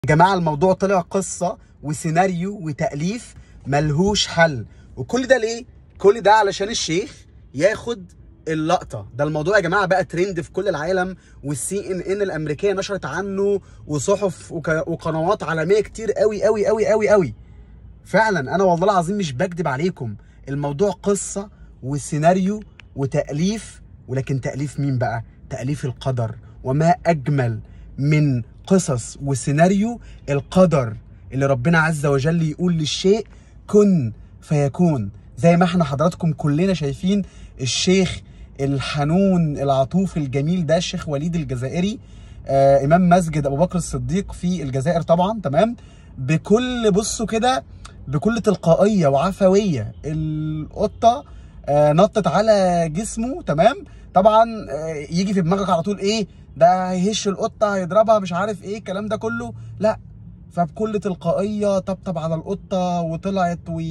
يا جماعه الموضوع طلع قصه وسيناريو وتاليف ملهوش حل وكل ده ليه كل ده علشان الشيخ ياخد اللقطه ده الموضوع يا جماعه بقى ترند في كل العالم والسي ان ان الامريكيه نشرت عنه وصحف وك- وقنوات عالميه كتير قوي قوي قوي قوي قوي فعلا انا والله العظيم مش بكدب عليكم الموضوع قصه وسيناريو وتاليف ولكن تاليف مين بقى تاليف القدر وما اجمل من قصص وسيناريو القدر اللي ربنا عز وجل يقول للشيء كن فيكون زي ما احنا حضراتكم كلنا شايفين الشيخ الحنون العطوف الجميل ده الشيخ وليد الجزائري آه امام مسجد ابو بكر الصديق في الجزائر طبعا تمام بكل بصوا كده بكل تلقائيه وعفويه القطه آه نطت على جسمه تمام طبعا آه يجي في دماغك على طول ايه ده هيهش القطه هيضربها مش عارف ايه الكلام ده كله لا فبكل تلقائيه طبطب على القطه وطلعت و...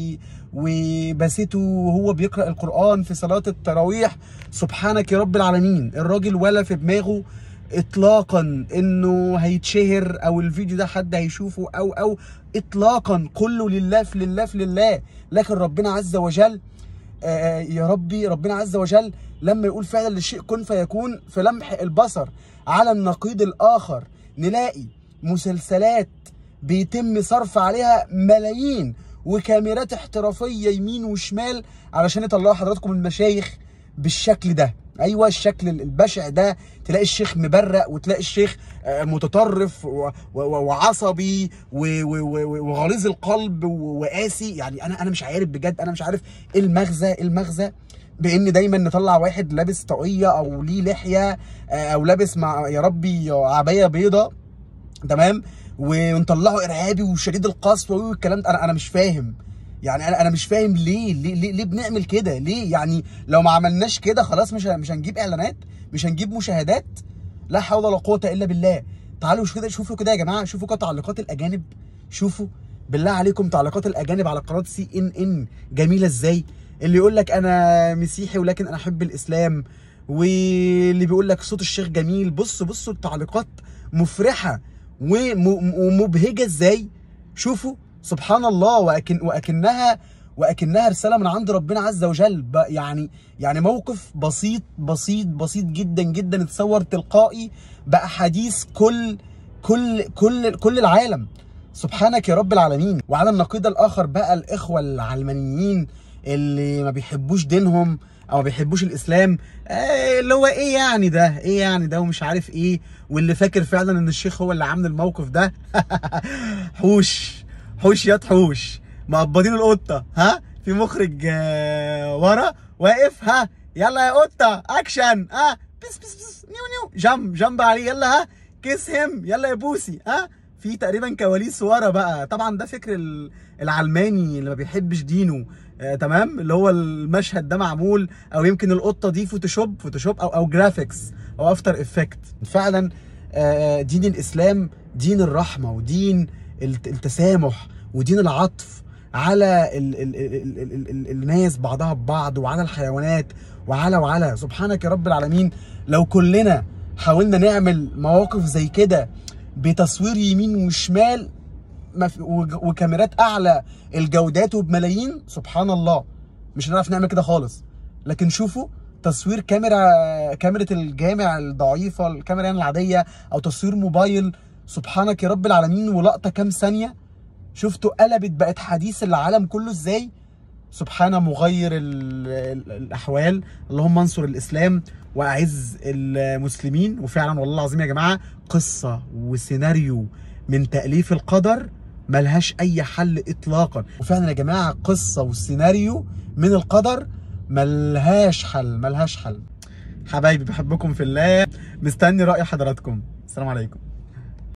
وبسته وهو بيقرا القران في صلاه التراويح سبحانك يا رب العالمين الراجل ولا في دماغه اطلاقا انه هيتشهر او الفيديو ده حد هيشوفه او او اطلاقا كله لله في لله في لله لكن ربنا عز وجل آه يا ربي ربنا عز وجل لما يقول فعلا للشيء كن فيكون في لمح البصر على النقيض الاخر نلاقي مسلسلات بيتم صرف عليها ملايين وكاميرات احترافيه يمين وشمال علشان يطلعوا حضراتكم المشايخ بالشكل ده ايوه الشكل البشع ده تلاقي الشيخ مبرق وتلاقي الشيخ آه، متطرف و- و- وعصبي و- و- و- وغليظ القلب و- وقاسي يعني انا انا مش عارف بجد انا مش عارف ايه المغزى ايه المغزى بان دايما نطلع واحد لابس طاقيه او ليه لحيه آه، او لابس مع يا ربي عبايه بيضه تمام ونطلعه ارهابي وشديد القسوه والكلام ده انا انا مش فاهم يعني انا انا مش فاهم ليه ليه ليه, ليه بنعمل كده ليه يعني لو ما عملناش كده خلاص مش ه- مش هنجيب اعلانات مش هنجيب مشاهدات لا حول ولا قوه الا بالله تعالوا شوفوا كده شوفوا كده يا جماعه شوفوا كده تعليقات الاجانب شوفوا بالله عليكم تعليقات الاجانب على قناه سي ان ان جميله ازاي اللي يقول لك انا مسيحي ولكن انا احب الاسلام واللي بيقول لك صوت الشيخ جميل بص بصوا التعليقات مفرحه وم- ومبهجه ازاي شوفوا سبحان الله وأكن وأكنها وأكنها رسالة من عند ربنا عز وجل ب- يعني يعني موقف بسيط بسيط بسيط جدا جدا اتصور تلقائي بقى حديث كل كل كل كل العالم سبحانك يا رب العالمين وعلى النقيض الآخر بقى الإخوة العلمانيين اللي ما بيحبوش دينهم او ما بيحبوش الاسلام آه اللي هو ايه يعني ده ايه يعني ده ومش عارف ايه واللي فاكر فعلا ان الشيخ هو اللي عامل الموقف ده حوش حوش يا حوش مقبضين القطه ها في مخرج آه ورا واقف ها يلا يا قطه اكشن ها بس بس بس نيو نيو جنب جنب عليه يلا ها كيس هم يلا يا بوسي ها في تقريبا كواليس ورا بقى طبعا ده فكر ال- العلماني اللي ما بيحبش دينه آه تمام اللي هو المشهد ده معمول او يمكن القطه دي فوتوشوب فوتوشوب او او جرافيكس او افتر افكت فعلا آه دين الاسلام دين الرحمه ودين الت- التسامح ودين العطف على ال ال ال ال ال ال الناس بعضها ببعض وعلى الحيوانات وعلى وعلى سبحانك يا رب العالمين لو كلنا حاولنا نعمل مواقف زي كده بتصوير يمين وشمال ما في- وج- وكاميرات اعلى الجودات وبملايين سبحان الله مش هنعرف نعمل كده خالص لكن شوفوا تصوير كاميرا كاميرا الجامع الضعيفه الكاميرا يعني العاديه او تصوير موبايل سبحانك يا رب العالمين ولقطه كام ثانيه شفتوا قلبت بقت حديث العالم كله ازاي سبحان مغير ال ال الاحوال اللهم انصر الاسلام واعز المسلمين وفعلا والله العظيم يا جماعه قصه وسيناريو من تاليف القدر ملهاش اي حل اطلاقا وفعلا يا جماعه قصه وسيناريو من القدر ملهاش حل ملهاش حل حبايبي بحبكم في الله مستني راي حضراتكم السلام عليكم